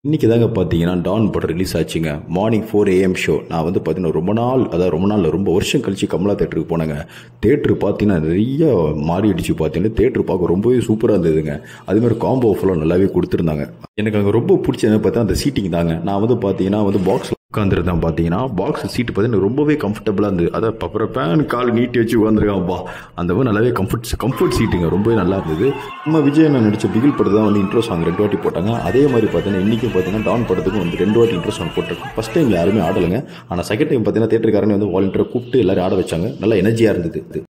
இன்னைக்கு தாங்க பார்த்தீங்கன்னா டான் படம் ரிலீஸ் ஆச்சுங்க மார்னிங் ஃபோர் ஏஎம் ஷோ நான் வந்து பார்த்தீங்கன்னா ரொம்ப நாள் அதாவது ரொம்ப நாள் ரொம்ப வருஷம் கழிச்சு கமலா தேட்டருக்கு போனேங்க தேட்டரு பார்த்தீங்கன்னா நிறைய மாறிடுச்சு பார்த்தீங்கன்னா தேட்டரு பார்க்க ரொம்பவே சூப்பராக இருந்ததுங்க அதே மாதிரி காம்போ ஃபுல்லாக நல்லாவே கொடுத்துருந்தாங்க எனக்கு அங்கே ரொம்ப பிடிச்சது பார்த்தா அந்த சீட்டிங் தாங்க நான் வந்து பார்த்தீங்கன்னா வந்து பாக்ஸில் உட்காந்துருந்தேன் பார்த்தீங்கன்னா பாக்ஸ் சீட்டு பார்த்தீங்கன்னா ரொம்பவே கம்ஃபர்டபுளாக இருந்தது அதான் பப்பர பேன் கால் நீட்டி வச்சு உட்காந்துருக்கான்ப்பா அந்த மாதிரி நல்லாவே கம்ஃபர்ட் கம்ஃபர்ட் சீட்டுங்க ரொம்பவே நல்லா இருந்தது நம்ம விஜய் நான் நடிச்ச பிகில் படத்தை தான் வந்து இன்ட்ரோ சாங் ரெண்டு வாட்டி போட்டாங்க அதே மாதிரி பார்த்தீங்கன்னா இன்றைக்கும் பார்த்தீங்கன்னா டான் படத்துக்கும் வந்து ரெண்டு வாட்டி இன்ட்ரோ சாங் போட்டிருக்கோம் ஃபஸ்ட் டைம் யாருமே ஆடலைங்க ஆனால் செகண்ட் டைம் பார்த்தீங்கன்னா தேட்டருக்காரனே வந்து வாலண்டியராக கூப்பிட்டு எல்லாரும் ஆட வச்சாங்க நல்லா எனர்ஜியாக இருந்தது